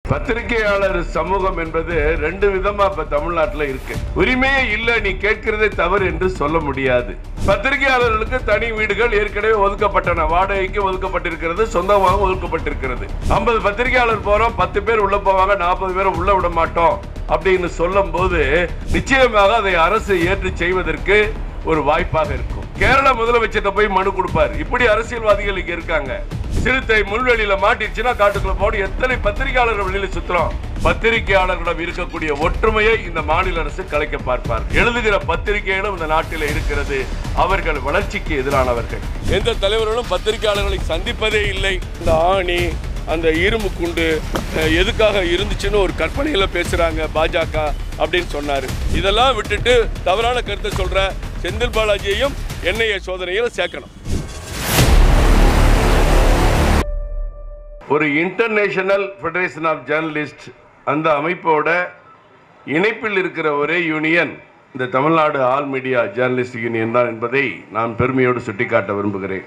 பத்திரிகையாளர் சமூகம் என்பது ரெண்டு விதமா இப்ப தமிழ்நாட்டுல இருக்கு உரிமையே இல்ல நீ கேட்கிறதே தவறு என்று சொல்ல முடியாது பத்திரிகையாளர்களுக்கு தனி வீடுகள் ஏற்கனவே ஒதுக்கப்பட்டன வாடகைக்கு ஒதுக்கப்பட்டிருக்கிறது சொந்தமாக ஒதுக்கப்பட்டிருக்கிறது ஐம்பது பத்திரிகையாளர் போறோம் பத்து பேர் உள்ள போவாங்க நாற்பது பேரை உள்ள விட மாட்டோம் அப்படின்னு சொல்லும் போது நிச்சயமாக அதை அரசு ஏற்று செய்வதற்கு ஒரு வாய்ப்பாக இருக்கும் கேரள முதலமைச்சர்கிட்ட போய் மனு கொடுப்பார் இப்படி அரசியல்வாதிகள் இங்க இருக்காங்க சிறுத்தை முள்வெளியில மாட்டிடுச்சுன்னா காட்டுக்குள்ள போடு எத்தனை பத்திரிகையாளர்கள் வெளியில சுத்துறோம் பத்திரிகையாளர்களிடம் இருக்கக்கூடிய ஒற்றுமையை இந்த மாநில அரசு கலைக்க பார்ப்பார் எழுதுகிற பத்திரிகைகளும் இந்த நாட்டில் இருக்கிறது அவர்கள் வளர்ச்சிக்கு எதிரானவர்கள் எந்த தலைவர்களும் பத்திரிகையாளர்களை சந்திப்பதே இல்லை இந்த ஆணி அந்த இரும்பு குண்டு அஹ், எதுக்காக இருந்துச்சுன்னு ஒரு கற்பனையில பேசுறாங்க பாஜக அப்படின்னு சொன்னாரு இதெல்லாம் விட்டுட்டு தவறான கருத்தை சொல்ற செந்தில் பாலாஜியையும் என்ஐஏ சோதனையில் சேர்க்கணும் ஒரு இன்டர்நேஷனல் ஃபெடரேஷன் ஆஃப் ஜேர்னலிஸ்ட் அந்த அமைப்போட இணைப்பில் இருக்கிற ஒரே யூனியன் இந்த Tamil Nadu all media journalist union தான் என்பதை நான் பெருமையோடு சுட்டிக்காட்ட விரும்புகிறேன்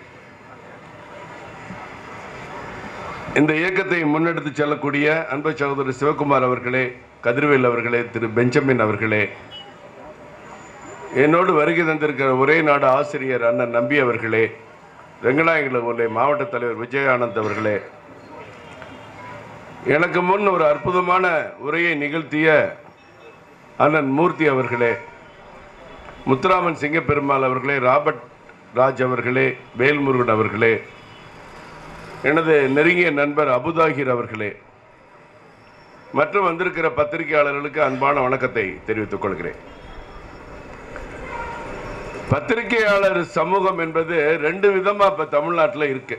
இந்த இயக்கத்தை முன்னெடுத்து செல்லக்கூடிய அன்பு சகோதரர் சிவகுமார் அவர்களே கதிர்வேல் அவர்களே திரு பெஞ்சமின் அவர்களே என்னோடு வருகை தந்திருக்கிற ஒரே நாடு ஆசிரியர் அண்ணன் நம்பி அவர்களே வெங்கடாயகுல மாவட்ட தலைவர் விஜயானந்த் அவர்களே எனக்கு முன் ஒரு அற்புதமான உரையை நிகழ்த்திய அண்ணன் மூர்த்தி அவர்களே முத்துராமன் சிங்கப்பெருமாள் அவர்களே ராபர்ட் ராஜ் அவர்களே வேல்முருகன் அவர்களே எனது நெருங்கிய நண்பர் அபுதாகிர் அவர்களே மற்றும் வந்திருக்கிற பத்திரிகையாளர்களுக்கு அன்பான வணக்கத்தை தெரிவித்துக் கொள்கிறேன் பத்திரிகையாளர் சமூகம் என்பது ரெண்டு விதமா இப்ப தமிழ்நாட்டில் இருக்கு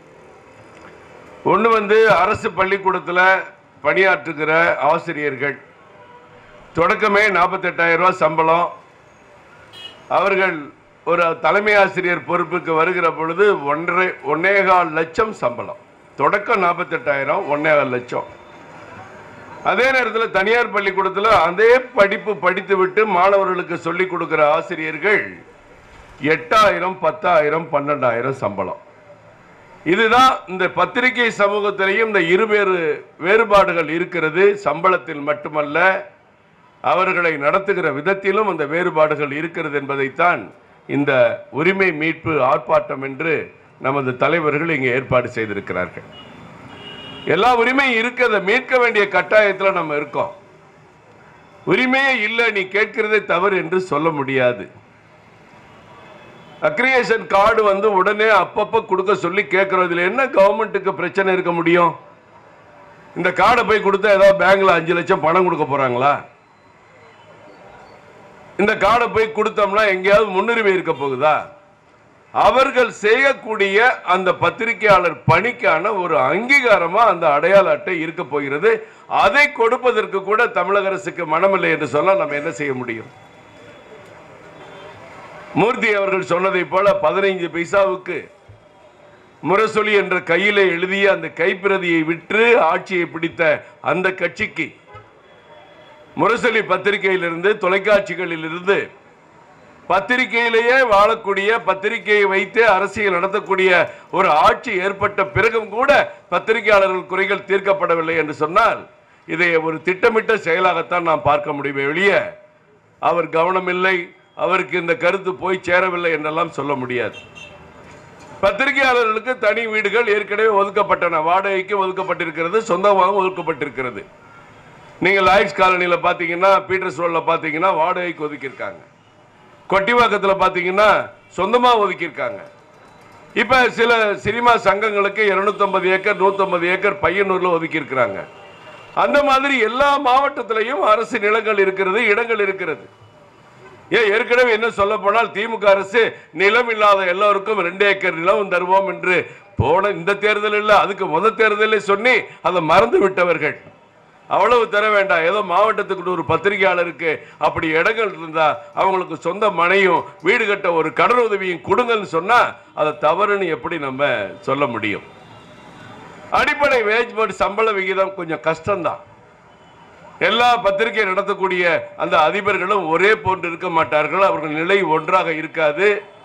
ஒன்று வந்து அரசு பள்ளிக்கூடத்தில் பணியாற்றுகிற ஆசிரியர்கள் தொடக்கமே நாற்பத்தெட்டாயிரம் ரூபாய் சம்பளம் அவர்கள் ஒரு தலைமை ஆசிரியர் பொறுப்புக்கு வருகிற பொழுது ஒன்றரை ஒன்னேகால் லட்சம் சம்பளம் தொடக்கம் நாற்பத்தெட்டாயிரம் ஒன்னேகால் லட்சம் அதே நேரத்தில் தனியார் பள்ளிக்கூடத்தில் அதே படிப்பு படித்து விட்டு மாணவர்களுக்கு சொல்லிக் கொடுக்கிற ஆசிரியர்கள் எட்டாயிரம் பத்தாயிரம் பன்னெண்டாயிரம் சம்பளம் இதுதான் இந்த பத்திரிகை சமூகத்திலையும் இந்த இருவேறு வேறுபாடுகள் இருக்கிறது சம்பளத்தில் மட்டுமல்ல அவர்களை நடத்துகிற விதத்திலும் அந்த வேறுபாடுகள் இருக்கிறது என்பதைத்தான் இந்த உரிமை மீட்பு ஆர்ப்பாட்டம் என்று நமது தலைவர்கள் இங்கே ஏற்பாடு செய்திருக்கிறார்கள் எல்லா உரிமையும் இருக்கு அதை மீட்க வேண்டிய கட்டாயத்தில் நம்ம இருக்கோம் உரிமையே இல்லை நீ கேட்கிறதே தவறு என்று சொல்ல முடியாது அக்ரியேஷன் கார்டு வந்து உடனே அப்பப்போ கொடுக்க சொல்லி கேட்குறோம் இதில் என்ன கவர்மெண்ட்டுக்கு பிரச்சனை இருக்க முடியும் இந்த கார்டை போய் கொடுத்தா ஏதாவது பேங்க்ல அஞ்சு லட்சம் பணம் கொடுக்க போறாங்களா இந்த கார்டை போய் கொடுத்தோம்னா எங்கேயாவது முன்னுரிமை இருக்க போகுதா அவர்கள் செய்யக்கூடிய அந்த பத்திரிகையாளர் பணிக்கான ஒரு அங்கீகாரமா அந்த அடையாள அட்டை இருக்க போகிறது அதை கொடுப்பதற்கு கூட தமிழக அரசுக்கு மனமில்லை என்று சொன்னால் நம்ம என்ன செய்ய முடியும் மூர்த்தி அவர்கள் சொன்னதை போல பதினைஞ்சு பைசாவுக்கு முரசொலி என்ற கையிலே எழுதிய அந்த கைப்பிரதியை விற்று ஆட்சியை பிடித்த அந்த கட்சிக்கு முரசொலி பத்திரிகையிலிருந்து தொலைக்காட்சிகளிலிருந்து பத்திரிகையிலேயே வாழக்கூடிய பத்திரிகையை வைத்து அரசியல் நடத்தக்கூடிய ஒரு ஆட்சி ஏற்பட்ட பிறகும் கூட பத்திரிகையாளர்கள் குறைகள் தீர்க்கப்படவில்லை என்று சொன்னால் இதை ஒரு திட்டமிட்ட செயலாகத்தான் நாம் பார்க்க முடியுமே வெளிய அவர் கவனமில்லை அவருக்கு இந்த கருத்து போய் சேரவில்லை என்றெல்லாம் சொல்ல முடியாது பத்திரிகையாளர்களுக்கு தனி வீடுகள் ஏற்கனவே ஒதுக்கப்பட்டன வாடகைக்கு ஒதுக்கப்பட்டிருக்கிறது சொந்தமாக ஒதுக்கப்பட்டிருக்கிறது நீங்கள் லாய்க்ஸ் காலனியில் பார்த்தீங்கன்னா பீட்டர்ஸ் ரோடில் பார்த்தீங்கன்னா வாடகைக்கு ஒதுக்கியிருக்காங்க கொட்டிவாக்கத்தில் பார்த்தீங்கன்னா சொந்தமாக ஒதுக்கியிருக்காங்க இப்போ சில சினிமா சங்கங்களுக்கு 250 ஏக்கர் 150 ஏக்கர் பையனூரில் ஒதுக்கியிருக்கிறாங்க அந்த மாதிரி எல்லா மாவட்டத்திலையும் அரசு நிலங்கள் இருக்கிறது இடங்கள் இருக்கிறது ஏன் ஏற்கனவே என்ன சொல்ல போனால் திமுக அரசு நிலம் இல்லாத எல்லோருக்கும் ரெண்டு ஏக்கர் நிலம் தருவோம் என்று போன இந்த தேர்தல் இல்லை அதுக்கு முத தேர்தலில் சொல்லி அதை மறந்து விட்டவர்கள் அவ்வளவு தர வேண்டாம் ஏதோ மாவட்டத்துக்கு ஒரு பத்திரிகையாளருக்கு அப்படி இடங்கள் இருந்தா அவங்களுக்கு சொந்த மனையும் வீடு கட்ட ஒரு கடன் உதவியும் கொடுங்கன்னு சொன்னா அதை தவறுன்னு எப்படி நம்ம சொல்ல முடியும் அடிப்படை வேஜ் போர்டு சம்பள விகிதம் கொஞ்சம் கஷ்டம்தான் எல்லா பத்திரிகை நடத்தக்கூடிய அந்த அதிபர்களும் ஒரே போன்று இருக்க மாட்டார்கள் அவர்கள் நிலை ஒன்றாக இருக்காது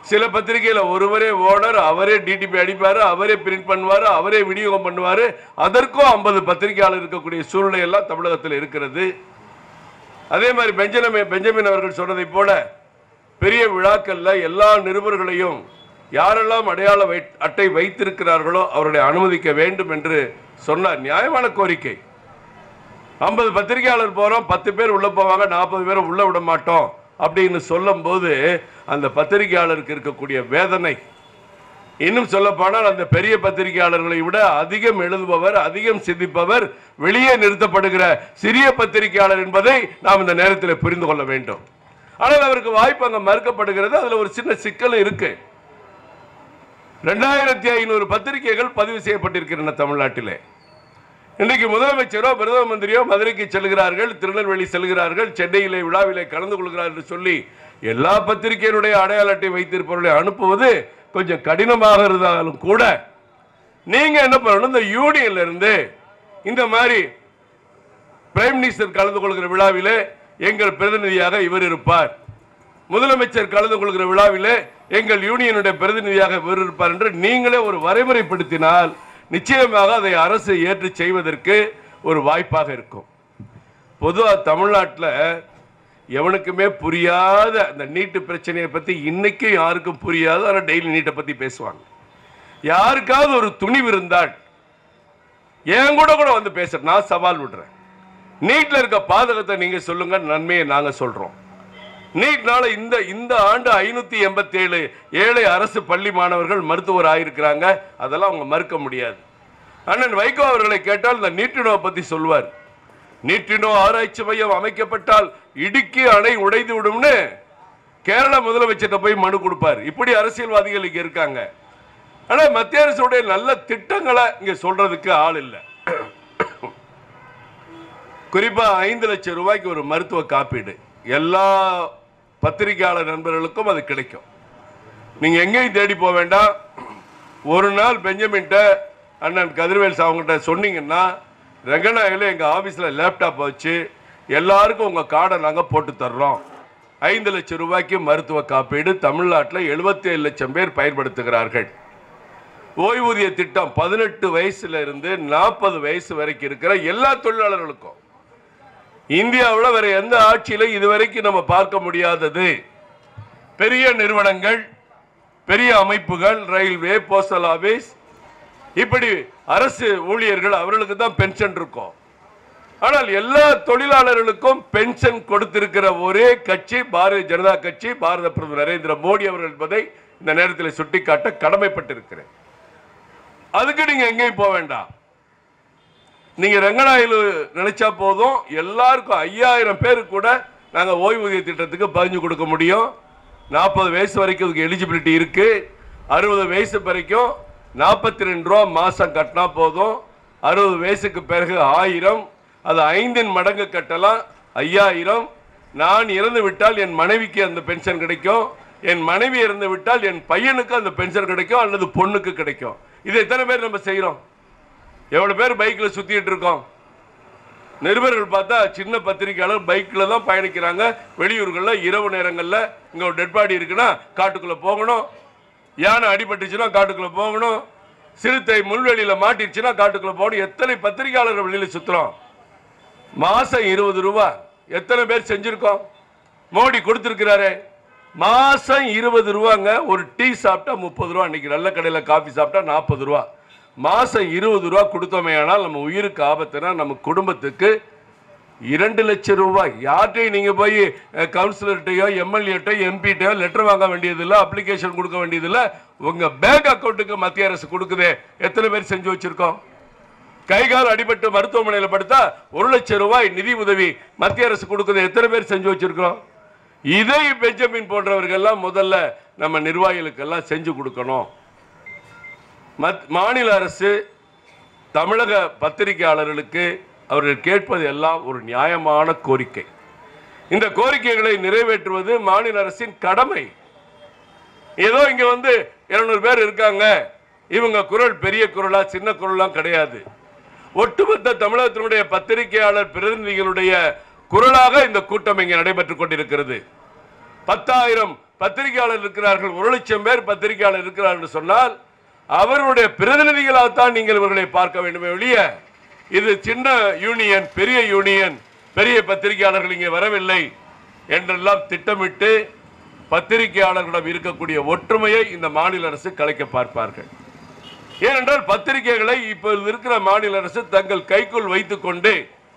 சில பத்திரிகையில ஒருவரே ஓனர் அவரே டிடிபி அடிப்பாரு அவரே பிரிண்ட் பண்ணுவாரு அவரே விநியோகம் பண்ணுவாரு அதற்கும் ஐம்பது பத்திரிகையாளர் இருக்கக்கூடிய சூழ்நிலை எல்லாம் தமிழகத்தில் இருக்கிறது அதே மாதிரி பெஞ்சமின் பெஞ்சமின் அவர்கள் சொன்னதை போல பெரிய விழாக்கள்ல எல்லா நிருபர்களையும் யாரெல்லாம் அடையாள வை அட்டை வைத்திருக்கிறார்களோ அவர்களை அனுமதிக்க வேண்டும் என்று சொன்னார் நியாயமான கோரிக்கை ஐம்பது பத்திரிகையாளர் போறோம் பத்து பேர் உள்ள போவாங்க நாற்பது பேரை உள்ள விட மாட்டோம் அப்படின்னு சொல்லும்போது அந்த பத்திரிகையாளருக்கு இருக்கக்கூடிய வேதனை இன்னும் சொல்ல போனால் அந்த பெரிய பத்திரிகையாளர்களை விட அதிகம் எழுதுபவர் அதிகம் சிந்திப்பவர் வெளியே நிறுத்தப்படுகிற சிறிய பத்திரிகையாளர் என்பதை நாம் இந்த நேரத்தில் புரிந்து கொள்ள வேண்டும் ஆனால் அவருக்கு வாய்ப்பு அங்க மறுக்கப்படுகிறது அதுல ஒரு சின்ன சிக்கல் இருக்கு ரெண்டாயிரத்தி ஐநூறு பத்திரிகைகள் பதிவு செய்யப்பட்டிருக்கின்றன தமிழ்நாட்டிலே இன்றைக்கு முதலமைச்சரோ பிரதம மந்திரியோ மதுரைக்கு செல்கிறார்கள் திருநெல்வேலி செல்கிறார்கள் சென்னையிலே விழாவிலே கலந்து கொள்கிறார் என்று சொல்லி எல்லா பத்திரிகையினுடைய அடையாள அட்டை வைத்திருப்பவர்களை அனுப்புவது கொஞ்சம் கடினமாக இருந்தாலும் கூட நீங்க என்ன பண்ணணும் இந்த யூனியன்ல இருந்து இந்த மாதிரி பிரைம் மினிஸ்டர் கலந்து கொள்கிற விழாவிலே எங்கள் பிரதிநிதியாக இவர் இருப்பார் முதலமைச்சர் கலந்து கொள்கிற விழாவிலே எங்கள் யூனியனுடைய பிரதிநிதியாக இவர் இருப்பார் என்று நீங்களே ஒரு வரைமுறைப்படுத்தினால் நிச்சயமாக அதை அரசு ஏற்று செய்வதற்கு ஒரு வாய்ப்பாக இருக்கும் பொதுவாக தமிழ்நாட்டில் எவனுக்குமே புரியாத அந்த நீட்டு பிரச்சனையை பற்றி இன்னைக்கும் யாருக்கும் புரியாது ஆனால் டெய்லி நீட்டை பற்றி பேசுவாங்க யாருக்காவது ஒரு துணிவு இருந்தால் என் கூட கூட வந்து பேச நான் சவால் விடுறேன் நீட்ல இருக்க பாதகத்தை நீங்க சொல்லுங்க நன்மையை நாங்க சொல்றோம் நீட்னால இந்த இந்த ஆண்டு ஐநூத்தி எண்பத்தி ஏழு ஏழை அரசு பள்ளி மாணவர்கள் மருத்துவர் ஆயிருக்கிறாங்க அதெல்லாம் அவங்க மறுக்க முடியாது அண்ணன் வைகோ அவர்களை கேட்டால் இந்த நீட்டினோவை பத்தி சொல்வார் நீட்டினோ ஆராய்ச்சி மையம் அமைக்கப்பட்டால் இடுக்கி அணை உடைந்து விடும்னு கேரள முதலமைச்சர்கிட்ட போய் மனு கொடுப்பார் இப்படி அரசியல்வாதிகள் இங்க இருக்காங்க ஆனா மத்திய அரசுடைய நல்ல திட்டங்களை இங்க சொல்றதுக்கு ஆள் இல்லை குறிப்பா ஐந்து லட்சம் ரூபாய்க்கு ஒரு மருத்துவ காப்பீடு எல்லா பத்திரிகையாளர் நண்பர்களுக்கும் அது கிடைக்கும் நீங்க எங்கேயும் தேடி போக வேண்டாம் ஒரு நாள் பெஞ்சமின்ட்ட அண்ணன் கதிர்வேல் அவங்ககிட்ட சொன்னீங்கன்னா ரெங்கநாயகில் எங்கள் ஆஃபீஸில் லேப்டாப் வச்சு எல்லாருக்கும் உங்கள் கார்டை நாங்கள் போட்டு தர்றோம் ஐந்து லட்சம் ரூபாய்க்கு மருத்துவ காப்பீடு தமிழ்நாட்டில் எழுபத்தி ஏழு லட்சம் பேர் பயன்படுத்துகிறார்கள் ஓய்வூதிய திட்டம் பதினெட்டு வயசுல இருந்து நாற்பது வயசு வரைக்கும் இருக்கிற எல்லா தொழிலாளர்களுக்கும் இந்தியாவில் வேற எந்த ஆட்சியில இதுவரைக்கும் நம்ம பார்க்க முடியாதது பெரிய நிறுவனங்கள் பெரிய அமைப்புகள் ரயில்வே போஸ்டல் ஆபீஸ் இப்படி அரசு ஊழியர்கள் அவர்களுக்கு தான் பென்ஷன் இருக்கும் ஆனால் எல்லா தொழிலாளர்களுக்கும் பென்ஷன் கொடுத்திருக்கிற ஒரே கட்சி பாரதிய ஜனதா கட்சி பாரத பிரதமர் நரேந்திர மோடி அவர்கள் என்பதை இந்த நேரத்தில் சுட்டிக்காட்ட கடமைப்பட்டிருக்கிறேன் அதுக்கு நீங்க எங்கேயும் போக வேண்டாம் நீங்க ரங்கநாயலு நினைச்சா போதும் எல்லாருக்கும் ஐயாயிரம் பேருக்கு கூட நாங்க ஓய்வூதிய திட்டத்துக்கு பதிஞ்சு கொடுக்க முடியும் நாற்பது வயசு வரைக்கும் இதுக்கு எலிஜிபிலிட்டி இருக்கு அறுபது வயசு வரைக்கும் நாற்பத்தி ரெண்டு ரூபா மாசம் கட்டினா போதும் அறுபது வயசுக்கு பிறகு ஆயிரம் அது ஐந்தின் மடங்கு கட்டலாம் ஐயாயிரம் நான் இறந்து விட்டால் என் மனைவிக்கு அந்த பென்ஷன் கிடைக்கும் என் மனைவி இறந்து விட்டால் என் பையனுக்கு அந்த பென்ஷன் கிடைக்கும் அல்லது பொண்ணுக்கு கிடைக்கும் இது எத்தனை பேர் நம்ம செய்றோம் எவ்வளவு பேர் பைக்ல சுத்திட்டு இருக்கோம் நிருபர்கள் பார்த்தா சின்ன பத்திரிகையாளர் பைக்ல தான் பயணிக்கிறாங்க வெளியூர்கள்ல இரவு நேரங்கள்ல இங்க ஒரு டெட் பாடி இருக்குன்னா காட்டுக்குள்ள போகணும் யானை அடிபட்டுச்சுன்னா காட்டுக்குள்ள போகணும் சிறுத்தை முள்வெளியில மாட்டிடுச்சுன்னா காட்டுக்குள்ள போகணும் எத்தனை பத்திரிகையாளர்கள் வெளியில சுத்துறோம் மாசம் இருபது ரூபா எத்தனை பேர் செஞ்சிருக்கோம் மோடி கொடுத்திருக்கிறாரே மாசம் இருபது ரூபாங்க ஒரு டீ சாப்பிட்டா முப்பது ரூபா அன்னைக்கு நல்ல கடையில காஃபி சாப்பிட்டா நாற்பது ரூபா மாசம் இருபது ரூபா கொடுத்தோமே ஆனால் நம்ம உயிருக்கு ஆபத்துனா நம்ம குடும்பத்துக்கு இரண்டு லட்சம் ரூபாய் யார்கிட்டையும் நீங்க போய் கவுன்சிலர்கிட்டயோ எம்எல்ஏட்டையோ எம்பிட்டையோ லெட்டர் வாங்க வேண்டியதில்லை அப்ளிகேஷன் கொடுக்க வேண்டியதில்லை உங்க பேங்க் அக்கௌண்ட்டுக்கு மத்திய அரசு கொடுக்குதே எத்தனை பேர் செஞ்சு வச்சிருக்கோம் கை கால் அடிபட்டு மருத்துவமனையில் படுத்தா ஒரு லட்சம் ரூபாய் நிதி உதவி மத்திய அரசு கொடுக்குது எத்தனை பேர் செஞ்சு வச்சிருக்கிறோம் இதை பெஞ்சமின் போன்றவர்கள் எல்லாம் முதல்ல நம்ம நிர்வாகிகளுக்கெல்லாம் செஞ்சு கொடுக்கணும் மத்- மாநில அரசு தமிழக பத்திரிகையாளர்களுக்கு அவர்கள் கேட்பது எல்லாம் ஒரு நியாயமான கோரிக்கை இந்த கோரிக்கைகளை நிறைவேற்றுவது மாநில அரசின் கடமை ஏதோ இங்க வந்து 200 பேர் இருக்காங்க இவங்க குரல் பெரிய குரலா சின்ன குரலாம் கிடையாது ஒட்டுமொத்த தமிழகத்தினுடைய பத்திரிகையாளர் பிரதிநிதிகளுடைய குரலாக இந்த கூட்டம் இங்கே நடைபெற்றுக் கொண்டிருக்கிறது பத்தாயிரம் பத்திரிகையாளர் இருக்கிறார்கள் ஒரு லட்சம் பேர் பத்திரிகையாளர் இருக்கிறார்கள் என்று சொன்னால் அவருடைய பிரதிநிதிகளாகத்தான் நீங்கள் இவர்களை பார்க்க வேண்டுமே ஒழிய இது சின்ன யூனியன் பெரிய யூனியன் பெரிய பத்திரிகையாளர்கள் இங்கே வரவில்லை என்றெல்லாம் திட்டமிட்டு பத்திரிகையாளர்களிடம் இருக்கக்கூடிய ஒற்றுமையை இந்த மாநில அரசு கலைக்க பார்ப்பார்கள் ஏனென்றால் பத்திரிகைகளை இப்போது இருக்கிற மாநில அரசு தங்கள் கைக்குள் வைத்துக் கொண்டு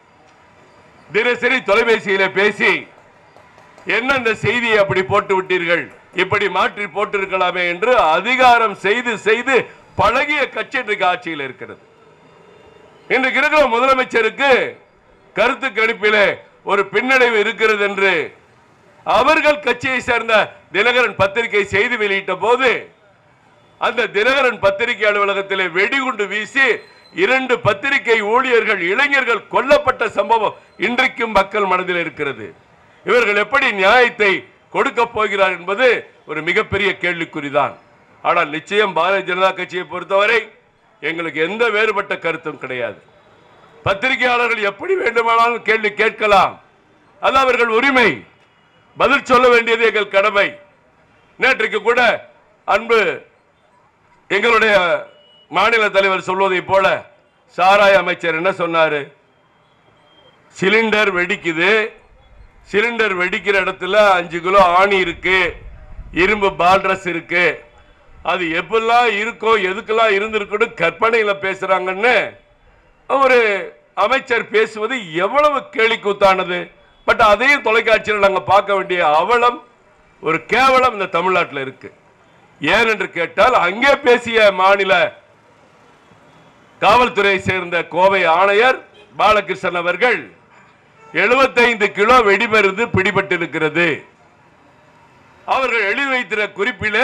தினசரி தொலைபேசியில பேசி என்ன இந்த செய்தியை அப்படி போட்டு விட்டீர்கள் இப்படி மாற்றி போட்டிருக்கலாமே என்று அதிகாரம் செய்து செய்து பழகிய கட்சி இன்றைக்கு ஆட்சியில் இருக்கிறது இன்றைக்கு இருக்கிற முதலமைச்சருக்கு கருத்து கணிப்பிலே ஒரு பின்னடைவு இருக்கிறது என்று அவர்கள் கட்சியை சேர்ந்த தினகரன் பத்திரிகை செய்தி வெளியிட்ட போது அந்த தினகரன் பத்திரிகை அலுவலகத்திலே வெடிகுண்டு வீசி இரண்டு பத்திரிகை ஊழியர்கள் இளைஞர்கள் கொல்லப்பட்ட சம்பவம் இன்றைக்கும் மக்கள் மனதில் இருக்கிறது இவர்கள் எப்படி நியாயத்தை கொடுக்க போகிறார் என்பது ஒரு மிகப்பெரிய கேள்விக்குறிதான் ஆனால் நிச்சயம் பாரதிய ஜனதா கட்சியை பொறுத்தவரை எங்களுக்கு எந்த வேறுபட்ட கருத்தும் கிடையாது பத்திரிகையாளர்கள் எப்படி வேண்டுமானாலும் கேள்வி கேட்கலாம் அது அவர்கள் உரிமை பதில் சொல்ல வேண்டியது எங்கள் கடமை நேற்றைக்கு கூட அன்பு எங்களுடைய மாநில தலைவர் சொல்வதை போல சாராய அமைச்சர் என்ன சொன்னாரு சிலிண்டர் வெடிக்குது சிலிண்டர் வெடிக்கிற இடத்துல அஞ்சு கிலோ ஆணி இருக்கு இரும்பு பால்ட்ரஸ் இருக்கு அது எப்பெல்லாம் இருக்கோ எதுக்கெல்லாம் இருந்திருக்குன்னு கற்பனையில பேசுறாங்கன்னு ஒரு அமைச்சர் பேசுவது எவ்வளவு கேலிக்கூத்தானது பட் அதையும் தொலைக்காட்சியில் நாங்க பார்க்க வேண்டிய அவலம் ஒரு கேவலம் இந்த தமிழ்நாட்டில் இருக்கு ஏன் என்று கேட்டால் அங்கே பேசிய மாநில காவல்துறையை சேர்ந்த கோவை ஆணையர் பாலகிருஷ்ணன் அவர்கள் 75 கிலோ வெடிமருந்து பிடிபட்டிருக்கிறது அவர்கள் எழுதி வைத்திருந்த குறிப்பிலே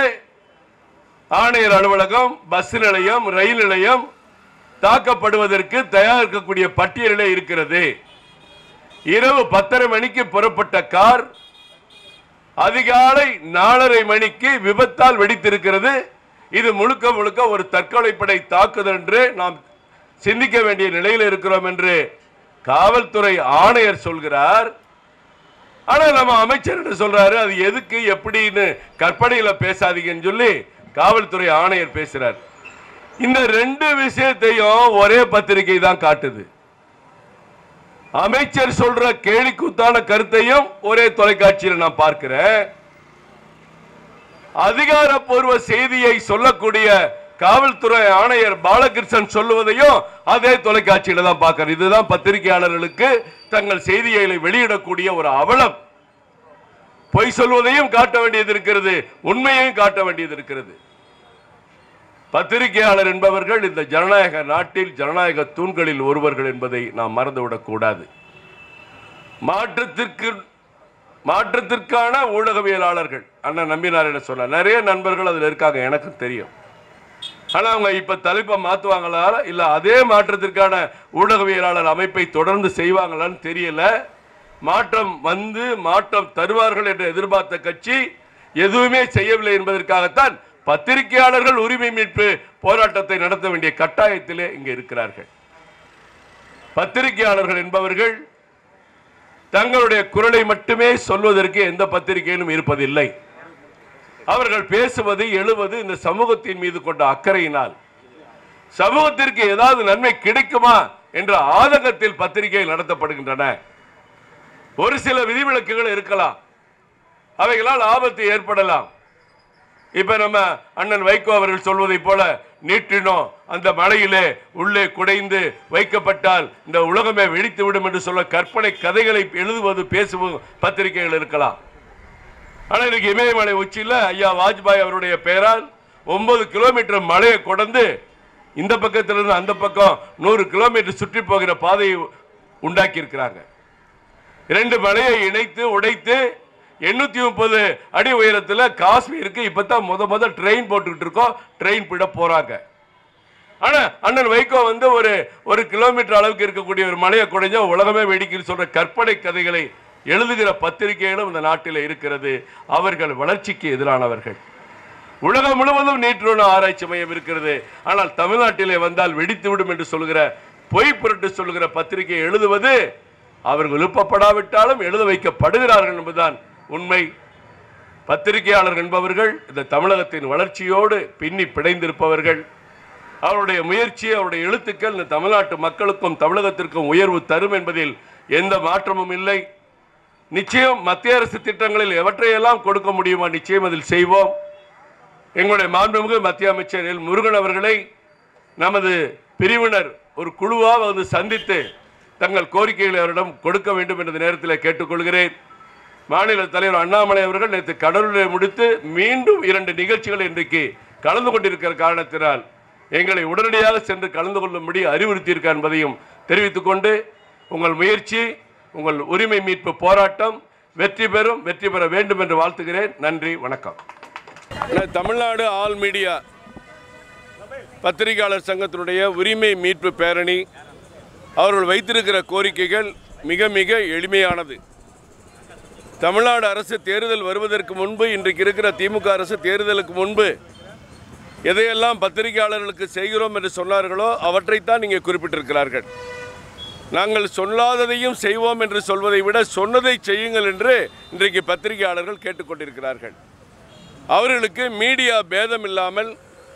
ஆணையர் அலுவலகம் பஸ் நிலையம் ரயில் நிலையம் தாக்கப்படுவதற்கு தயாரிக்கக்கூடிய பட்டியலிலே இருக்கிறது இரவு பத்தரை மணிக்கு புறப்பட்ட கார் அதிகாலை நாலரை மணிக்கு விபத்தால் வெடித்திருக்கிறது இது முழுக்க முழுக்க ஒரு தற்கொலைப்படை தாக்குதல் என்று நாம் சிந்திக்க வேண்டிய நிலையில் இருக்கிறோம் என்று காவல்துறை ஆணையர் சொல்கிறார் ஆனா நம்ம அமைச்சர் என்ன சொல்றாரு அது எதுக்கு எப்படின்னு கற்பனையில பேசாதீங்கன்னு சொல்லி காவல்துறை ஆணையர் பேசுறார் இந்த ரெண்டு விஷயத்தையும் ஒரே பத்திரிகை தான் காட்டுது அமைச்சர் சொல்ற கேலிக்கூத்தான கருத்தையும் ஒரே தொலைக்காட்சியில் நான் பார்க்கிறேன் அதிகாரப்பூர்வ செய்தியை சொல்லக்கூடிய காவல்துறை ஆணையர் பாலகிருஷ்ணன் சொல்லுவதையும் அதே தொலைக்காட்சியில தான் பார்க்கிறேன் இதுதான் பத்திரிகையாளர்களுக்கு தங்கள் செய்திகளை வெளியிடக்கூடிய ஒரு அவலம் பொய் சொல்வதையும் காட்ட வேண்டியது இருக்கிறது உண்மையையும் காட்ட வேண்டியது இருக்கிறது பத்திரிகையாளர் என்பவர்கள் இந்த ஜனநாயக நாட்டில் ஜனநாயக தூண்களில் ஒருவர்கள் என்பதை நாம் மறந்துவிடக் கூடாது மாற்றத்திற்கு மாற்றத்திற்கான ஊடகவியலாளர்கள் அண்ணன் நம்பினார் என்ன சொன்னார் நிறைய நண்பர்கள் அதில் இருக்காங்க எனக்கு தெரியும் ஆனா அவங்க இப்ப தலைப்பை மாத்துவாங்களா இல்ல அதே மாற்றத்திற்கான ஊடகவியலாளர் அமைப்பை தொடர்ந்து செய்வாங்களான்னு தெரியல மாற்றம் வந்து மாற்றம் தருவார்கள் என்று எதிர்பார்த்த கட்சி எதுவுமே செய்யவில்லை என்பதற்காகத்தான் பத்திரிகையாளர்கள் உரிமை மீட்பு போராட்டத்தை நடத்த வேண்டிய கட்டாயத்திலே இங்கே இருக்கிறார்கள் பத்திரிகையாளர்கள் என்பவர்கள் தங்களுடைய குரலை மட்டுமே சொல்வதற்கு எந்த பத்திரிகையிலும் இருப்பதில்லை அவர்கள் பேசுவது எழுவது இந்த சமூகத்தின் மீது கொண்ட அக்கறையினால் சமூகத்திற்கு ஏதாவது நன்மை கிடைக்குமா என்ற ஆதங்கத்தில் பத்திரிகை நடத்தப்படுகின்றன ஒரு சில விதிவிலக்குகள் இருக்கலாம் அவைகளால் ஆபத்து ஏற்படலாம் இப்ப நம்ம அண்ணன் வைகோ அவர்கள் சொல்வதை போல நீட்டினோம் அந்த மலையிலே உள்ளே குடைந்து வைக்கப்பட்டால் இந்த உலகமே வெடித்து விடும் என்று சொல்ல கற்பனை கதைகளை எழுதுவது பேசுவது பத்திரிகைகள் இருக்கலாம் ஆனா இன்னைக்கு இமயமலை உச்சியில ஐயா வாஜ்பாய் அவருடைய பெயரால் ஒன்பது கிலோமீட்டர் மலையை கொடந்து இந்த பக்கத்திலிருந்து அந்த பக்கம் நூறு கிலோமீட்டர் சுற்றி போகிற பாதையை உண்டாக்கி இருக்கிறாங்க இரண்டு மலையை இணைத்து உடைத்து எண்ணூத்தி முப்பது அடி உயரத்துல காஷ்மீருக்கு இப்பதான் முத முத ட்ரெயின் போட்டுக்கிட்டு இருக்கோம் ட்ரெயின் பிட போறாங்க ஆனா அண்ணன் வைகோ வந்து ஒரு ஒரு கிலோமீட்டர் அளவுக்கு இருக்கக்கூடிய ஒரு மலையை குடைஞ்சா உலகமே வெடிக்குன்னு சொல்ற கற்பனை கதைகளை எழுதுகிற பத்திரிகைகளும் இந்த நாட்டில் இருக்கிறது அவர்கள் வளர்ச்சிக்கு எதிரானவர்கள் உலகம் முழுவதும் நீற்றோன ஆராய்ச்சி மையம் இருக்கிறது ஆனால் தமிழ்நாட்டிலே வந்தால் வெடித்து விடும் என்று சொல்கிற பொய் புரட்டு சொல்லுகிற பத்திரிகை எழுதுவது அவர்கள் விருப்பப்படாவிட்டாலும் எழுத வைக்கப்படுகிறார்கள் என்பதுதான் உண்மை பத்திரிகையாளர் என்பவர்கள் இந்த தமிழகத்தின் வளர்ச்சியோடு பின்னி பிணைந்திருப்பவர்கள் அவருடைய முயற்சி அவருடைய எழுத்துக்கள் இந்த தமிழ்நாட்டு மக்களுக்கும் தமிழகத்திற்கும் உயர்வு தரும் என்பதில் எந்த மாற்றமும் இல்லை நிச்சயம் மத்திய அரசு திட்டங்களில் எவற்றையெல்லாம் கொடுக்க முடியுமோ நிச்சயம் அதில் செய்வோம் எங்களுடைய மாண்புமிகு மத்திய அமைச்சர் எல் முருகன் அவர்களை நமது பிரிவினர் ஒரு குழுவாக வந்து சந்தித்து தங்கள் கோரிக்கைகளை அவரிடம் கொடுக்க வேண்டும் என்ற நேரத்தில் கேட்டுக்கொள்கிறேன் மாநில தலைவர் அண்ணாமலை அவர்கள் நேற்று கடலூரில் முடித்து மீண்டும் இரண்டு நிகழ்ச்சிகள் இன்றைக்கு கலந்து கொண்டிருக்கிற காரணத்தினால் எங்களை உடனடியாக சென்று கலந்து கொள்ளும்படி அறிவுறுத்தியிருக்க என்பதையும் தெரிவித்துக் கொண்டு உங்கள் முயற்சி உங்கள் உரிமை மீட்பு போராட்டம் வெற்றி பெறும் வெற்றி பெற வேண்டும் என்று வாழ்த்துகிறேன் நன்றி வணக்கம் தமிழ்நாடு ஆல் மீடியா பத்திரிகையாளர் சங்கத்தினுடைய உரிமை மீட்பு பேரணி அவர்கள் வைத்திருக்கிற கோரிக்கைகள் மிக மிக எளிமையானது தமிழ்நாடு அரசு தேர்தல் வருவதற்கு முன்பு இன்றைக்கு இருக்கிற திமுக அரசு தேர்தலுக்கு முன்பு எதையெல்லாம் பத்திரிகையாளர்களுக்கு செய்கிறோம் என்று சொன்னார்களோ அவற்றைத்தான் இங்கே குறிப்பிட்டிருக்கிறார்கள் நாங்கள் சொல்லாததையும் செய்வோம் என்று சொல்வதை விட சொன்னதை செய்யுங்கள் என்று இன்றைக்கு பத்திரிகையாளர்கள் கேட்டுக்கொண்டிருக்கிறார்கள் அவர்களுக்கு மீடியா பேதம் இல்லாமல்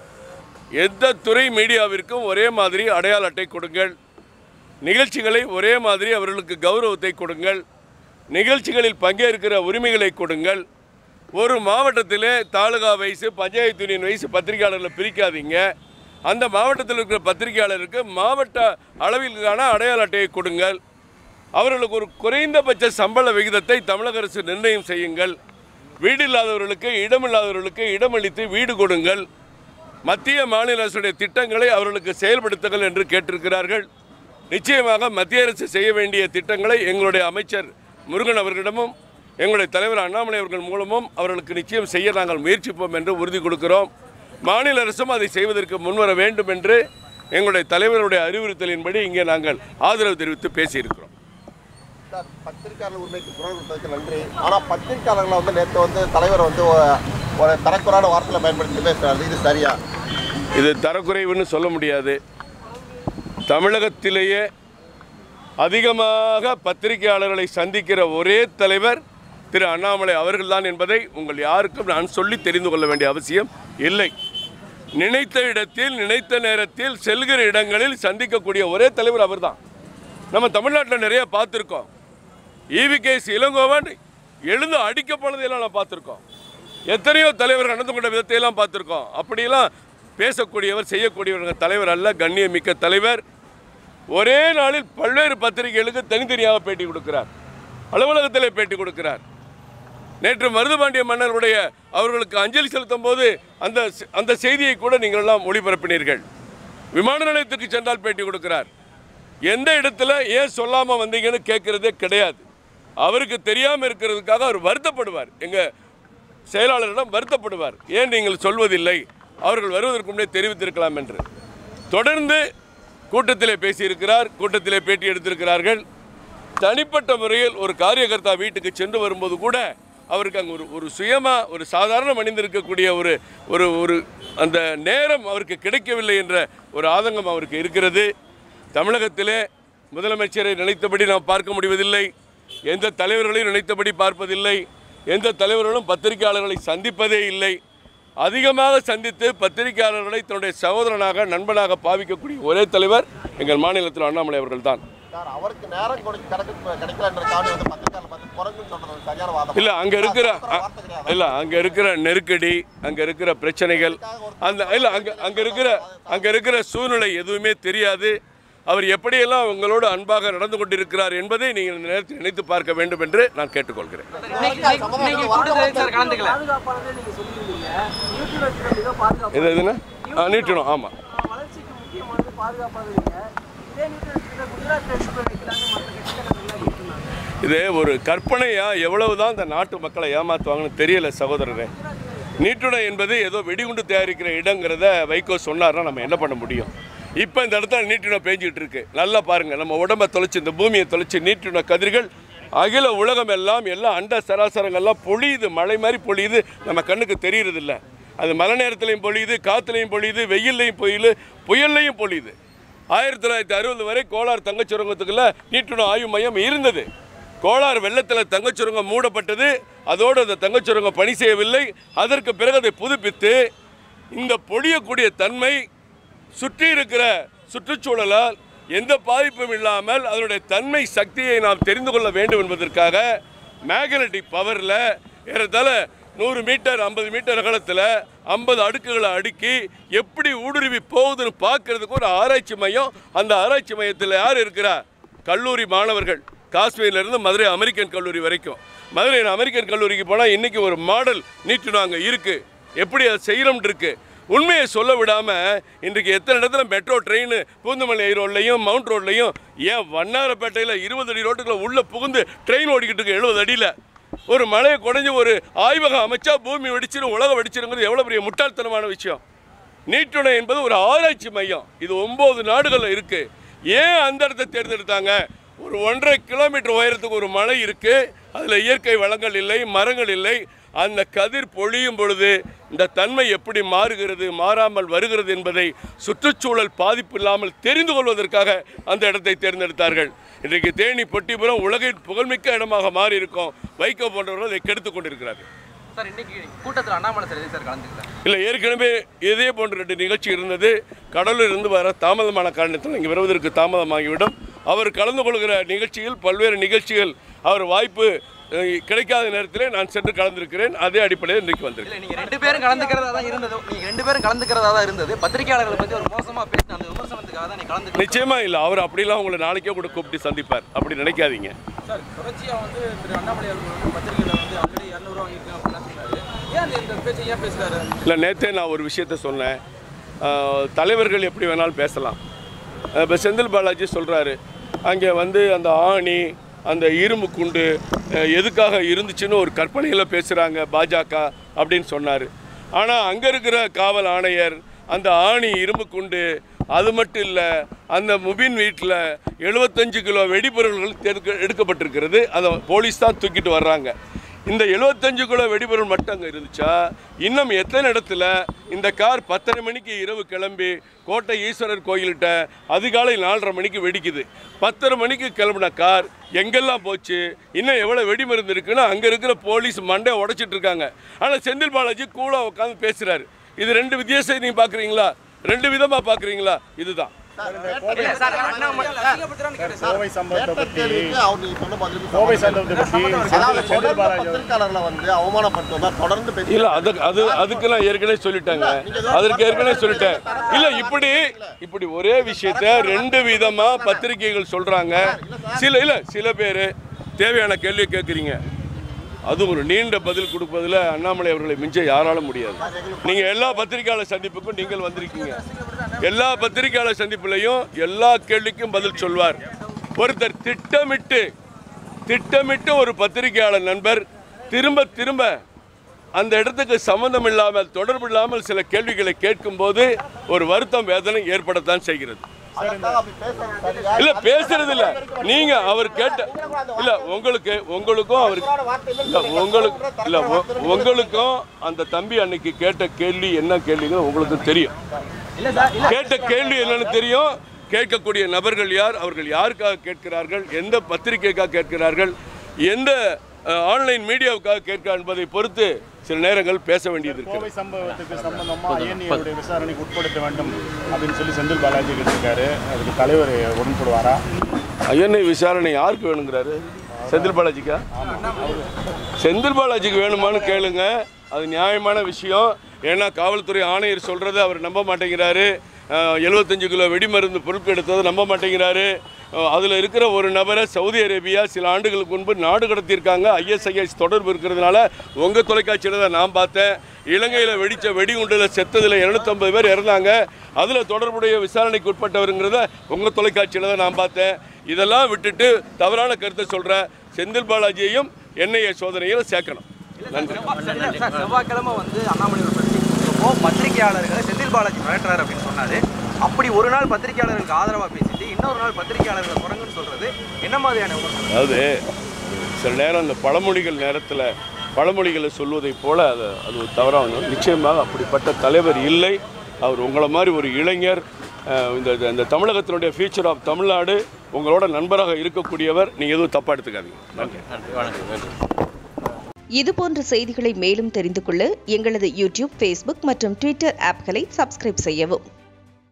எந்த துறை மீடியாவிற்கும் ஒரே மாதிரி அடையாள அட்டை கொடுங்கள் நிகழ்ச்சிகளை ஒரே மாதிரி அவர்களுக்கு கௌரவத்தை கொடுங்கள் நிகழ்ச்சிகளில் பங்கேற்கிற உரிமைகளை கொடுங்கள் ஒரு மாவட்டத்திலே தாலுகா வயசு பஞ்சாயத்து யூனியன் வயசு பத்திரிகையாளர்களை பிரிக்காதீங்க அந்த மாவட்டத்தில் இருக்கிற பத்திரிகையாளருக்கு மாவட்ட அளவிலான அடையாள அட்டையை கொடுங்கள் அவர்களுக்கு ஒரு குறைந்தபட்ச சம்பள விகிதத்தை தமிழக அரசு நிர்ணயம் செய்யுங்கள் வீடு இல்லாதவர்களுக்கு இடமில்லாதவர்களுக்கு இடமளித்து வீடு கொடுங்கள் மத்திய மாநில அரசுடைய திட்டங்களை அவர்களுக்கு செயல்படுத்துங்கள் என்று கேட்டிருக்கிறார்கள் நிச்சயமாக மத்திய அரசு செய்ய வேண்டிய திட்டங்களை எங்களுடைய அமைச்சர் முருகன் அவர்களிடமும் எங்களுடைய தலைவர் அண்ணாமலை அவர்கள் மூலமும் அவர்களுக்கு நிச்சயம் செய்ய நாங்கள் முயற்சிப்போம் என்று உறுதி கொடுக்கிறோம் மாநில அரசும் அதை செய்வதற்கு முன்வர வேண்டும் என்று எங்களுடைய தலைவருடைய அறிவுறுத்தலின்படி இங்கே நாங்கள் ஆதரவு தெரிவித்து பேசியிருக்கிறோம் சார் பத்திரிகையாளர் உரிமைக்கு குரல் கொடுத்ததுக்கு நன்றி ஆனால் பத்திரிகையாளர்களை வந்து நேற்று வந்து தலைவர் வந்து ஒரு- ஒரு தரக்குறான வார்த்தையில் பயன்படுத்தி பேசுறாரு இது சரியா இது தரக்குறைவுன்னு சொல்ல முடியாது தமிழகத்திலேயே அதிகமாக பத்திரிகையாளர்களை சந்திக்கிற ஒரே தலைவர் திரு அண்ணாமலை அவர்கள்தான் என்பதை உங்கள் யாருக்கும் நான் சொல்லி தெரிந்து கொள்ள வேண்டிய அவசியம் இல்லை நினைத்த இடத்தில் நினைத்த நேரத்தில் செல்கிற இடங்களில் சந்திக்கக்கூடிய ஒரே தலைவர் அவர்தான் நம்ம தமிழ்நாட்டில் நிறைய பார்த்துருக்கோம் ஈவிகேஸ் இளங்கோவன் எழுந்து அடிக்கப்போனதையெல்லாம் நான் பார்த்துருக்கோம் எத்தனையோ தலைவர் நடந்து கொண்ட விதத்தையெல்லாம் பார்த்துருக்கோம் அப்படியெல்லாம் பேசக்கூடியவர் செய்யக்கூடியவர் தலைவர் அல்ல கண்ணியமிக்க தலைவர் ஒரே நாளில் பல்வேறு பத்திரிகைகளுக்கு தனித்தனியாக பேட்டி கொடுக்கிறார் அலுவலகத்திலே பேட்டி கொடுக்கிறார் நேற்று மருதுபாண்டிய மன்னருடைய அவர்களுக்கு அஞ்சலி செலுத்தும் போது அந்த அந்த செய்தியை கூட நீங்கள் எல்லாம் ஒளிபரப்பினீர்கள் விமான நிலையத்துக்கு சென்றால் பேட்டி கொடுக்கிறார் எந்த இடத்துல ஏன் சொல்லாமல் வந்தீங்கன்னு கேட்கறதே கிடையாது அவருக்கு தெரியாமல் இருக்கிறதுக்காக அவர் வருத்தப்படுவார் எங்கள் செயலாளரிடம் வருத்தப்படுவார் ஏன் நீங்கள் சொல்வதில்லை அவர்கள் வருவதற்கு முன்னே தெரிவித்திருக்கலாம் என்று தொடர்ந்து கூட்டத்திலே பேசியிருக்கிறார் கூட்டத்திலே பேட்டி எடுத்திருக்கிறார்கள் தனிப்பட்ட முறையில் ஒரு காரியகர்த்தா வீட்டுக்கு சென்று வரும்போது கூட அவருக்கு அங்கே ஒரு ஒரு சுயமாக ஒரு சாதாரண மனிதன் இருக்கக்கூடிய ஒரு ஒரு ஒரு அந்த நேரம் அவருக்கு கிடைக்கவில்லை என்ற ஒரு ஆதங்கம் அவருக்கு இருக்கிறது தமிழகத்திலே முதலமைச்சரை நினைத்தபடி நாம் பார்க்க முடிவதில்லை எந்த தலைவர்களையும் நினைத்தபடி பார்ப்பதில்லை எந்த தலைவர்களும் பத்திரிகையாளர்களை சந்திப்பதே இல்லை அதிகமாக சந்தித்து பத்திரிகையாளர்களை தன்னுடைய சகோதரனாக நண்பனாக பாவிக்கக்கூடிய ஒரே தலைவர் எங்கள் மாநிலத்தில் அண்ணாமலை அவர்கள்தான் சார் அவருக்கு நேரம் கொடுக்க கிடைக்க கிடைக்கலன்றதுக்காக வந்து பத்திரிகையாளர் பார்த்து குரங்குன்னு சொல்றது சரியான வாதம் இல்லை அங்கே இருக்கிற சார், வார்த்தை கிடையாது. இல்லை அங்கே இருக்கிற நெருக்கடி அங்கே இருக்கிற பிரச்சனைகள் அந்த இல்லை அங்கே அங்கே இருக்கிற அங்கே இருக்கிற சூழ்நிலை எதுவுமே தெரியாது அவர் எப்படியெல்லாம் உங்களோடு அன்பாக நடந்து கொண்டிருக்கிறார் என்பதை நீங்கள் இந்த நேரத்தில் நினைத்து பார்க்க வேண்டும் என்று நான் கேட்டுக்கொள்கிறேன் இன்னைக்கு- இன்னைக்கு- இன்னைக்கு கூட்டத்தில் சார் கலந்துக்கல பாதுகாப்பானது நீங்க சொல்லியிருந்தீங்க நியூட்ரல் வச்சுக்க மிக பாதுகாப்பு இது எதுனா ஆ நீட்டணும் ஆமாம் வளர்ச்சிக்கு முக்கியமானது பாதுகாப்பானது நீங்க இதே நியூட்ரல் வச்சுக்க குஜராத் எடுத்து வைக்கலாம்னு மற்ற கட்சிக்காரர்கள் இருக்குனாங்க இது ஒரு கற்பனையா எவ்வளவுதான் இந்த நாட்டு மக்களை ஏமாத்துவாங்கன்னு தெரியல சகோதரரே நீட்டுடை என்பது ஏதோ வெடிகுண்டு தயாரிக்கிற இடங்கிறத வைகோ சொன்னார்னா நம்ம என்ன பண்ண முடியும் இப்போ இந்த இடத்துல நீட்டுணை பேஞ்சிட்டு இருக்கு நல்லா பாருங்க நம்ம உடம்ப தொலைச்சு இந்த பூமியை தொலைச்சு நீட்டுணை கதிர்கள் அகில உலகம் எல்லாம் எல்லாம் அண்ட சராசரங்கள்லாம் பொழியுது மழை மாதிரி பொழியுது நம்ம கண்ணுக்கு தெரியறது இல்ல அது மழை நேரத்துலையும் பொழியுது காற்றுலையும் பொழியுது வெயில்லையும் பொழியுது புயல்லையும் பொழியுது ஆயிரத்தி தொள்ளாயிரத்தி அறுபது வரை கோலார் தங்கச் சுரங்கத்துக்குள்ள நீட்டுணை ஆய்வு மையம் இருந்தது கோளாறு வெள்ளத்தில் தங்கச்சுரங்கம் மூடப்பட்டது அதோடு அந்த தங்கச்சுரங்கம் பணி செய்யவில்லை அதற்கு பிறகு அதை புதுப்பித்து இந்த பொழியக்கூடிய தன்மை சுற்றி இருக்கிற சுற்றுச்சூழலால் எந்த பாதிப்பும் இல்லாமல் அதனுடைய தன்மை சக்தியை நாம் தெரிந்து கொள்ள வேண்டும் என்பதற்காக மேக்னட்டிக் பவரில் ஏறத்தாழ நூறு மீட்டர் ஐம்பது மீட்டர் அகலத்தில் ஐம்பது அடுக்குகளை அடுக்கி எப்படி ஊடுருவி போகுதுன்னு பார்க்கறதுக்கு ஒரு ஆராய்ச்சி மையம் அந்த ஆராய்ச்சி மையத்தில் யார் இருக்கிறா கல்லூரி மாணவர்கள் காஷ்மீர்ல இருந்து மதுரை அமெரிக்கன் கல்லூரி வரைக்கும் மதுரை அமெரிக்கன் கல்லூரிக்கு போனால் இன்னைக்கு ஒரு மாடல் நீட்டுன்னு அங்கே இருக்கு எப்படி அதை செய்யணும்னு இருக்கு உண்மையை சொல்ல விடாம இன்றைக்கு எத்தனை இடத்துல மெட்ரோ ட்ரெயின் பூந்தமல்லி ரோட்லையும் மவுண்ட் ரோட்லையும் ஏன் வண்ணாரப்பேட்டையில் இருபது அடி ரோட்டுக்குள்ள உள்ள புகுந்து ட்ரெயின் ஓடிக்கிட்டு இருக்கு எழுபது அடியில் ஒரு மலையை குறைஞ்சு ஒரு ஆய்வகம் அமைச்சா பூமி வெடிச்சிரும் உலகம் வெடிச்சிருங்கிறது எவ்வளோ பெரிய முட்டாள்தனமான விஷயம் நீட்டுணை என்பது ஒரு ஆராய்ச்சி மையம் இது ஒன்பது நாடுகளில் இருக்கு ஏன் அந்த இடத்தை தேர்ந்தெடுத்தாங்க ஒரு ஒன்றரை கிலோமீட்டர் உயரத்துக்கு ஒரு மலை இருக்கு அதில் இயற்கை வளங்கள் இல்லை மரங்கள் இல்லை அந்த கதிர் பொழியும் பொழுது இந்த தன்மை எப்படி மாறுகிறது மாறாமல் வருகிறது என்பதை சுற்றுச்சூழல் பாதிப்பு இல்லாமல் தெரிந்து கொள்வதற்காக அந்த இடத்தை தேர்ந்தெடுத்தார்கள் இன்றைக்கு தேனி பொட்டிபுரம் உலகின் புகழ்மிக்க இடமாக மாறி இருக்கும் வைகோ போன்றவர்கள் அதை கெடுத்துக் கொண்டிருக்கிறார்கள் சார் இன்னைக்கு கூட்டத்தில் அண்ணாமலை சார் எதுக்கு சார் கலந்துக்கல இல்லை ஏற்கனவே இதே போன்ற ரெண்டு நிகழ்ச்சி இருந்தது கடலூர் இருந்து வர தாமதமான காரணத்தில் இங்கே வருவதற்கு தாமதமாகிவிடும் அவர் கலந்து கொள்கிற நிகழ்ச்சியில் பல்வேறு நிகழ்ச்சிகள் அவர் வாய்ப்பு அஹ், கிடைக்காத நேரத்திலே நான் சென்று கலந்திருக்கிறேன் அதே அடிப்படையில் இன்றைக்கு வந்திருக்கேன் இல்ல நீங்க ரெண்டு பேரும் கலந்துக்கிறதா தான் இருந்தது நீங்க ரெண்டு பேரும் கலந்துக்கிறதா தான் இருந்தது பத்திரிகையாளர்களை பத்தி ஒரு மோசமா பேசின அந்த விமர்சனத்துக்காக தான் நீ கலந்து நிச்சயமா இல்லை அவர் அப்படிலாம் உங்களை நாளைக்கே கூட கூப்பிட்டு சந்திப்பார் அப்படி நினைக்காதீங்க சார் தொடர்ச்சியா வந்து திரு அண்ணாமலை அவர்கள் வந்து பத்திரிகையில வந்து ஆல்ரெடி இரநூறுவா வாங்கியிருக்கேன் அப்படிலாம் சொன்னாரு ஏன் அந்த இந்த பேச்சை ஏன் பேசுறாரு இல்லை நேற்றே நான் ஒரு விஷயத்த சொன்னேன் அஹ், தலைவர்கள் எப்படி வேணாலும் பேசலாம் இப்போ செந்தில் பாலாஜி சொல்கிறாரு அங்கே வந்து அந்த ஆணி அந்த இரும்பு குண்டு அஹ், எதுக்காக இருந்துச்சுன்னு ஒரு கற்பனையில் பேசுகிறாங்க பாஜக அப்படின்னு சொன்னார் ஆனால் அங்கே இருக்கிற காவல் ஆணையர் அந்த ஆணி இரும்பு குண்டு அது மட்டும் இல்லை அந்த முபின் வீட்டில் எழுபத்தஞ்சு கிலோ வெடிபொருள்கள் தெடுக்க- எடுக்கப்பட்டிருக்கிறது அதை போலீஸ் தான் தூக்கிட்டு வர்றாங்க இந்த 75 கிலோ வெடிபொருள் மட்டும் அங்கே இருந்துச்சா இன்னும் எத்தனை இடத்துல இந்த கார் பத்தரை மணிக்கு இரவு கிளம்பி கோட்டை ஈஸ்வரர் கோயில்கிட்ட அதிகாலை நாலரை மணிக்கு வெடிக்குது பத்தரை மணிக்கு கிளம்பின கார் எங்கெல்லாம் போச்சு இன்னும் எவ்வளோ வெடிமருந்து இருக்குன்னு அங்கே இருக்கிற போலீஸ் மண்டை உடைச்சிட்டு இருக்காங்க ஆனால் செந்தில் பாலாஜி கூலாக உட்காந்து பேசுகிறாரு இது ரெண்டு வித்தியாசம் நீங்கள் பார்க்குறீங்களா ரெண்டு விதமாக பார்க்குறீங்களா இதுதான் இல்ல சார் அண்ணாமலை அதிகபட்சம் கேட்டேன் சார் கோவை சம்பவத்தை கேட்ட பற்றி கேள்விக்கு அவர் நீங்க சொன்ன பதிலுக்கு கோவை சம்மந்தம் சம்பவத்தை பற்றி அதாவது செந்தில் தொடர்ந்து பாலாஜி அவர் பத்திரிக்கையாளர்களை வந்து அவமானப்படுத்துவதா தொடர்ந்து பேசி இல்ல அது அது அதுக்கு நான் ஏற்கனவே சொல்லிட்டேங்க அதற்கு ஏற்கனவே சொல்லிட்டேன் இல்ல இப்படி இப்படி ஒரே விஷயத்த ரெண்டு விதமா பத்திரிகைகள் சொல்றாங்க சில இல்ல சில பேர் தேவையான கேள்வி கேட்குறீங்க அது ஒரு நீண்ட பதில் கொடுப்பதில் அண்ணாமலை அவர்களை மிஞ்ச யாராலும் முடியாது நீங்க எல்லா பத்திரிகையாளர் சந்திப்புக்கும் நீங்கள் வந்திருக்கீங்க எல்லா பத்திரிகையாளர் சந்திப்புலையும் எல்லா கேள்விக்கும் பதில் சொல்வார் ஒருத்தர் திட்டமிட்டு திட்டமிட்டு ஒரு பத்திரிகையாளர் நண்பர் திரும்ப திரும்ப அந்த இடத்துக்கு சம்பந்தம் இல்லாமல் தொடர்பு இல்லாமல் சில கேள்விகளை கேட்கும்போது ஒரு வருத்தம் வேதனை ஏற்படத்தான் செய்கிறது அதற்காக அப்படி பேசுறது சரியா? இல்ல பேசுறது இல்ல நீங்க அவர் கேட்ட இல்ல உங்களுக்கு உங்களுக்கும் அவர் இல்ல உங்களுக்கு இல்ல உ- உங்களுக்கும் அந்த தம்பி அன்னைக்கு கேட்ட கேள்வி என்ன கேள்விங்க உங்களுக்கு தெரியும் கேட்ட கேள்வி என்னன்னு தெரியும் கேட்கக்கூடிய நபர்கள் யார் அவர்கள் யாருக்காக கேட்கிறார்கள் எந்த பத்திரிகைக்காக கேட்கிறார்கள் எந்த அஹ், ஆன்லைன் மீடியாவுக்காக கேட்கிறார் என்பதை பொறுத்து சில நேரங்கள் பேச வேண்டியது இருக்கு கோவை சம்பவத்துக்கு சம்பந்தமா ஐஎன்ஏவுடைய விசாரணைக்கு உட்படுத்த வேண்டும் அப்படின்னு சொல்லி செந்தில் பாலாஜி கேட்டிருக்காரு அதுக்கு தலைவர் உடன்படுவாரா ஐஎன்ஐ விசாரணை யாருக்கு வேணுங்கிறாரு செந்தில் பாலாஜிக்கா செந்தில் பாலாஜிக்கு வேணுமான்னு கேளுங்க அது நியாயமான விஷயம் ஏன்னா காவல்துறை ஆணையர் சொல்கிறத அவர் நம்ப மாட்டேங்கிறாரு எழுபத்தஞ்சு கிலோ வெடிமருந்து பொருட்கள் எடுத்ததை நம்ப மாட்டேங்கிறாரு அதில் இருக்கிற ஒரு நபரை சவுதி அரேபியா சில ஆண்டுகளுக்கு முன்பு நாடு கடத்தியிருக்காங்க ஐஎஸ்ஐஎஸ் தொடர்பு இருக்கிறதுனால உங்கள் தொலைக்காட்சியில் தான் நான் பார்த்தேன் இலங்கையில் வெடித்த வெடிகுண்டில் செத்ததில் இரநூத்தம்பது பேர் இறந்தாங்க அதில் தொடர்புடைய விசாரணைக்கு உட்பட்டவருங்கிறத உங்கள் தொலைக்காட்சியில் தான் நான் பார்த்தேன் இதெல்லாம் விட்டுட்டு தவறான கருத்தை சொல்கிற செந்தில் பாலாஜியையும் என்ஐஏ சோதனையில் சேர்க்கணும் நன்றி இல்ல சார் செவ்வாய்க்கிழமை வந்து அண்ணாமலை ஒரு பிரச்சனை கொடுத்தப்போ பத்திரிகையாளர்களை செந்தில் பாலாஜி மிரட்டுறாரு அப்படின்னு சொன்னாரு அப்படி ஒரு நாள் பத்திரிகையாளர்களுக்கு ஆதரவா பேசிட்டு இன்னொரு நாள் பத்திரிகையாளர்களை குரங்குன்னு சொல்றது என்ன மாதிரியான விமர்சனம் அதாவது சில நேரம் இந்த பழமொழிகள் நேரத்தில் பழமொழிகளை சொல்வதைப் போல அது அது ஒரு தவறாக வந்து நிச்சயமாக அப்படிப்பட்ட தலைவர் இல்லை அவர் உங்களை மாதிரி ஒரு இளைஞர் அஹ், இந்த இந்த- இந்த தமிழகத்தினுடைய ஃபியூச்சர் ஆஃப் தமிழ்நாடு உங்களோட நண்பராக இருக்கக்கூடியவர் நீங்கள் எதுவும் தப்பாக எடுத்துக்காதீங்க நன்றி நன்றி வணக்கம் நன்றி இதுபோன்ற செய்திகளை மேலும் தெரிந்து கொள்ள எங்களது யூடியூப் ஃபேஸ்புக் மற்றும் ட்விட்டர் ஆப்களை சப்ஸ்கிரைப் செய்யவும்